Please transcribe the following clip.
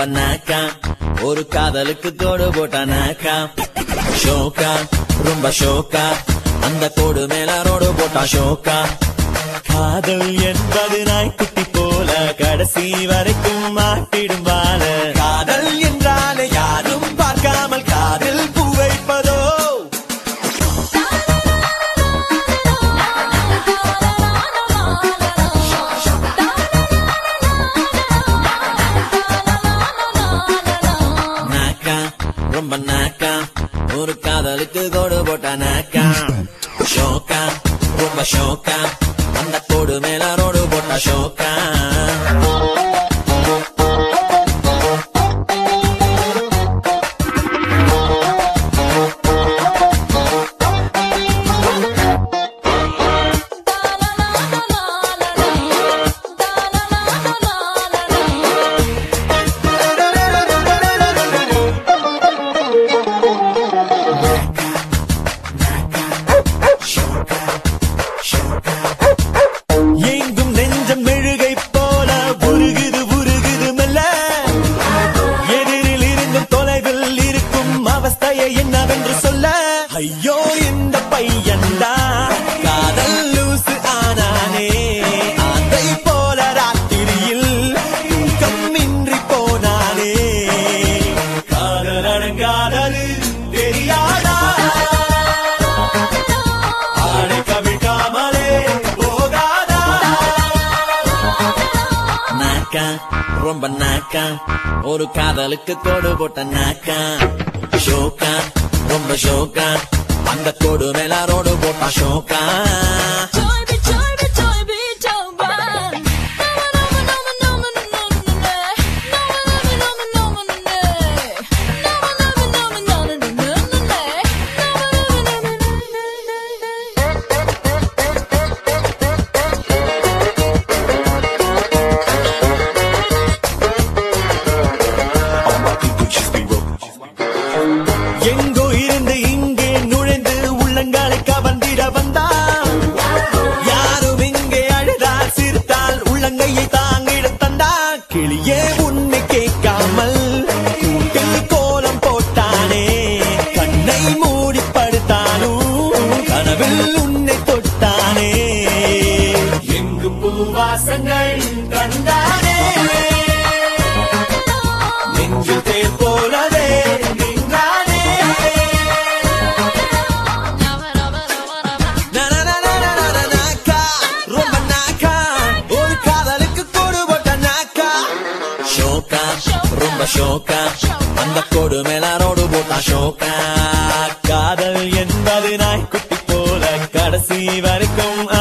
நாக்கா ஒரு காதலுக்கு கோடு போட்ட நாக்கா ஷோக்கா ரொம்ப ஷோக்கா அந்த கோடு மேல ரோடு போட்டா ஷோக்கா காதல் என்பது நாய்க்குட்டி போல கடைசி வரைக்கும் மாட்டிடும் வாழ காதல் என்றாலே யாரும் பார்க்காமல் காதல் பூ வைப்பதோ நாக்கா ரொம்ப நாக்கா ஒரு காதலுக்கு கோடு போட்ட நாக்கா ஷோக்கா ரொம்ப ஷோக்கா அந்த கோடு மேல ரோடு போட்ட ஷோக்கா எங்கும் நெஞ்சம் மெழுகை போல உருகுது உருகுது மெல்ல எதிரில் இருந்தும் தொலைவில் இருக்கும் அவஸ்தையை என்னவென்று சொல்ல ஐயோ இந்த பையன்டா காதல் லூசு ஆனானே அதை போல ராத்திரியில் தூக்கம் இன்றி போனானே காதல் அடங்காதது தெரியாதா ஆடை கவிழ்க்காமலே போகாதா நாக்கா ரொம்ப நாக்கா ஒரு காதலுக்கு கோடு போட்ட நாக்கா ஷோக்கா ரொம்ப ஷோக்கா அந்த கோடு மேல ரோடு போட்டா ஷோக்கா All my people just be rolling. எங்கோ இருந்து இங்கே நுழைந்து உள்ளங்களை கவர்ந்திட வந்தால் யாரும் இங்கே அழுதால் சிரித்தால் உள்ளங்கையை தாங்கிட தந்தால் கிளியே உன்னை கேட்காமல் கூட்டில் கோலம் போட்டானே கண்ணை மூடி படுத்தானும் கனவில் உன்னை தொட்டானே எங்கு பூவாசங்கள் கண்டானே நெஞ்சில் தேர் போலவே நின்றானே நாக்கா, ரொம்ப நாக்கா, ஒரு காதலுக்கு கோடு போட்ட நாக்கா. ஷோக்கா, ரொம்ப ஷோக்கா அந்த கோடு மேல ரோடு போட்டா ஷோக்கா காதல் என்பது நாய்க்குட்டி போல கடைசி வரைக்கும்